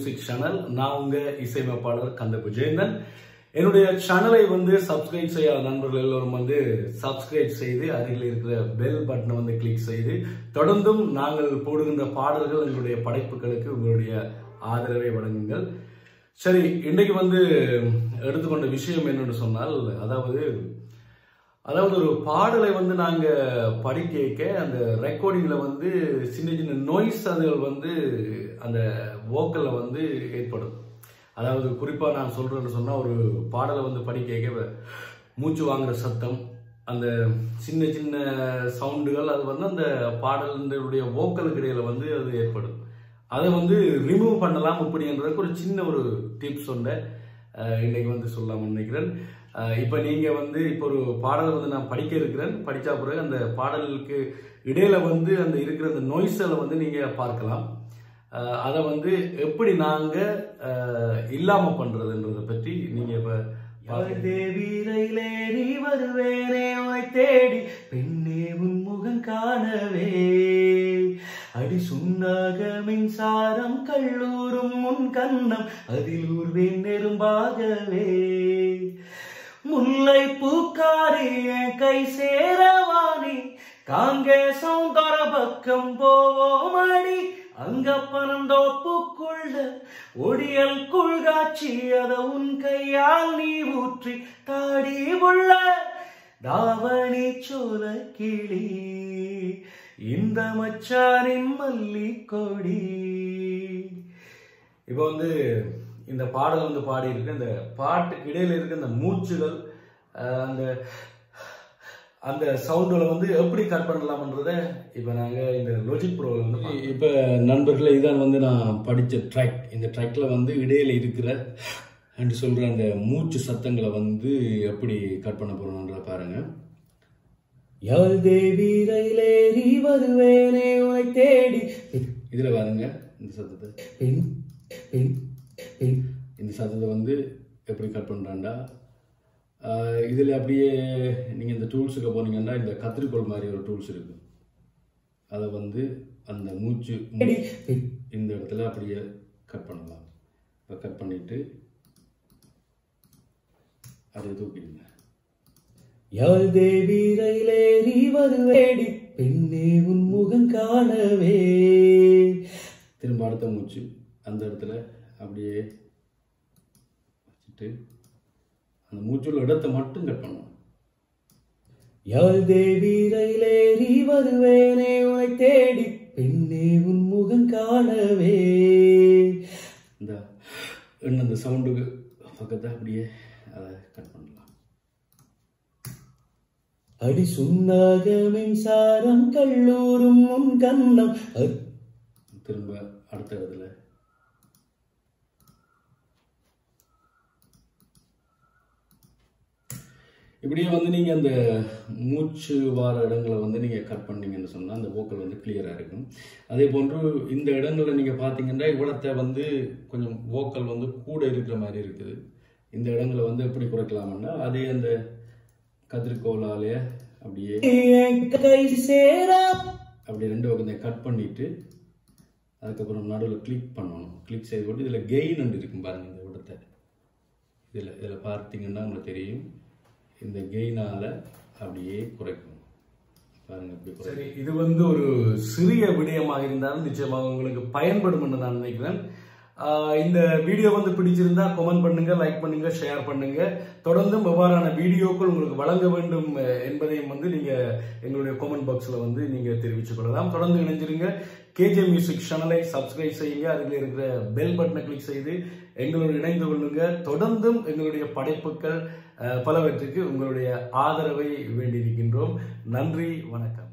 Music channel நான் உங்க இசையமைப்பாளர் கந்தப்பு ஜெயந்தன் என்னுடைய சேனலை வந்து சப்ஸ்கிரைப் செய்யாத நண்பர்கள் எல்லோரும் வந்து சப்ஸ்கிரைப் செய்து அருகில் இருக்கிற பெல் பட்டனை வந்து கிளிக் செய்து தொடர்ந்தும் நாங்கள் போடுகின்ற பாடல்கள் எங்களுடைய படைப்புகளுக்கு உங்களுடைய ஆதரவை வழங்குங்கள் சரி இன்னைக்கு வந்து எடுத்துக்கொண்ட விஷயம் என்னன்னு சொன்னால் அதாவது அதாவது ஒரு பாடலை வந்து நாங்க படிக்க அந்த ரெக்கார்டிங்ல வந்து சின்ன சின்ன நோய்ஸ் அதுகள் வந்து அந்த வோக்கல்ல வந்து ஏற்படும் அதாவது குறிப்பா நான் சொல்றேன்னு சொன்னா ஒரு பாடலை வந்து படிக்க மூச்சு வாங்குற சத்தம் அந்த சின்ன சின்ன சவுண்டுகள் அது வந்து அந்த பாடலுடைய வோக்கலுக்கு இடையில வந்து அது ஏற்படும் அதை வந்து ரிமூவ் பண்ணலாம் அப்படின்றதுக்கு ஒரு சின்ன ஒரு டிப்ஸ் ஒன்றை அஹ், இன்னைக்கு வந்து சொல்லலாம்னு நினைக்கிறேன் அஹ், இப்ப நீங்க வந்து இப்போ ஒரு பாடலை வந்து நான் படிக்க இருக்கிறேன் படிச்சா பிறகு அந்த பாடலுக்கு இடையில வந்து அந்த இருக்கிற அந்த நோய்ஸலை வந்து நீங்க பார்க்கலாம் அஹ், அதை வந்து எப்படி நாங்க அஹ், இல்லாம பண்றதுன்றதை பற்றி நீங்க இப்ப பார்க்கலாம். தேவீரையிலே நீ வருவேனே உனை தேடி பெண்ணே உன் முகம் காணவே அடி சுண்ணாக மின்சாரம் கல்லூரும் முன் கண்ணம் அதில் ஊர்வேன் நெரும்பாகவே முல்லை பூக்காரி என் கை சேரவாணி காங்கேசம் தொர பக்கம் போவோம் அடி அங்க பனந்தோப்புக்குள்ள ஒடியல் குள்காட்சி அத உன் கையால் நீ ஊற்றி தாடி உள்ள தாவணி சோல கிளி இந்த மச்சாரின் மல்லி கொடி இப்போ வந்து இந்த பாடல் வந்து பாடி இருக்கு இந்த பாட்டுக்கு இடையில இருக்க இந்த மூச்சுகள் அஹ், அந்த அந்த சவுண்டுகளை வந்து எப்படி கட் பண்ணலாம்ன்றத இப்போ நாங்கள் இந்த லொஜிக் ப்ரோவில் வந்து இப்போ நண்பர்களே இதான் வந்து நான் படித்த ட்ராக் இந்த ட்ராக்ல வந்து இடையில இருக்கிற என்று சொல்கிற அந்த மூச்சு சத்தங்களை வந்து எப்படி கட் பண்ண போகிறோம்ன்ற பாருங்க யாழ் தேவி ரயிலேறி வருவேனே உனை தேடி இதில் பாருங்க இந்த சத்தத்தை பெண் பெண் பெண் இந்த சத்தத்தை வந்து எப்படி கட் பண்ணுறாண்டா இதில் அப்படியே நீங்கள் இந்த டூல்ஸுக்கு போனீங்கன்னா இந்த கத்திரிக்கோல் மாதிரி ஒரு டூல்ஸ் இருக்கு அதை வந்து அந்த மூச்சு மூ- இந்த இடத்துல அப்படியே கட் பண்ணலாம் இப்போ கட் பண்ணிட்டு அப்படியே தூக்கிடுங்க யாழ் தேவி ரயிலேறி வருவேடி பெண்ணே உன் முகம் காணவே திரும்ப அடுத்த மூச்சு அந்த இடத்துல அப்படியே வச்சுட்டு அந்த மூச்சுள்ள இடத்தை மட்டும் கட் பண்ணணும் யாழ் தேவி ரயிலேறி வருவேனே உனை தேடி பெண்ணே உன் முகம் காணவே இந்த இன்னும் அந்த சவுண்டுக்கு பக்கத்தை அப்படியே அதை கட் பண்ணலாம் அடி சுண்ணாக மின்சாரம் கல்லூரும் உன் கண்ணம் அ- திரும்ப அடுத்த இடத்துல இப்படியே வந்து நீங்கள் அந்த மூச்சு வார இடங்களை வந்து நீங்கள் கட் பண்ணீங்கன்னு சொன்னால் அந்த வோக்கல் வந்து கிளியராக இருக்கும் அதே போன்று இந்த இடங்களை நீங்கள் பார்த்தீங்கன்னா இவ்வளத்தை வந்து கொஞ்சம் வோக்கல் வந்து கூட இருக்கிற மாதிரி இருக்குது இந்த இடங்களை வந்து எப்படி குறைக்கலாம்னா அதே அந்த கத்திரிக்கோலாலே அப்படியே என் கை சேரா அப்படி ரெண்டு பக்கம் கட் பண்ணிட்டு அதுக்கப்புறம் நடுவில் கிளிக் பண்ணணும் கிளிக் செய்து போட்டு இதில் கெயின் ஒன்று இருக்கும் பாருங்க இந்த இடத்த இதில் இதில் பார்த்தீங்கன்னா உங்களுக்கு தெரியும் இந்த கெயினால அப்படியே குறைக்கும் பாருங்க இப்படி சரி இது வந்து ஒரு சிறிய விடயமாக இருந்தாலும் நிச்சயமாக உங்களுக்கு பயன்படும் என்று நான் நினைக்கிறேன் ஆஹ் இந்த வீடியோ வந்து பிடிச்சிருந்தா கமெண்ட் பண்ணுங்க லைக் பண்ணுங்க ஷேர் பண்ணுங்க தொடர்ந்தும் எவ்வாறான வீடியோக்கள் உங்களுக்கு வழங்க வேண்டும் அஹ், என்பதையும் வந்து நீங்க எங்களுடைய கமெண்ட் பாக்ஸ்ல வந்து நீங்க தெரிவித்துக் கொள்ளலாம் தொடர்ந்து இணைஞ்சிருங்க கேஜே மியூசிக் சேனலை சப்ஸ்கிரைப் செய்யுங்க அதில் இருக்கிற பெல் பட்டனை கிளிக் செய்து எங்களோடு இணைந்து கொள்ளுங்க தொடர்ந்தும் எங்களுடைய படைப்புகள் அஹ், பலவற்றுக்கு உங்களுடைய ஆதரவை வேண்டியிருக்கின்றோம் நன்றி வணக்கம்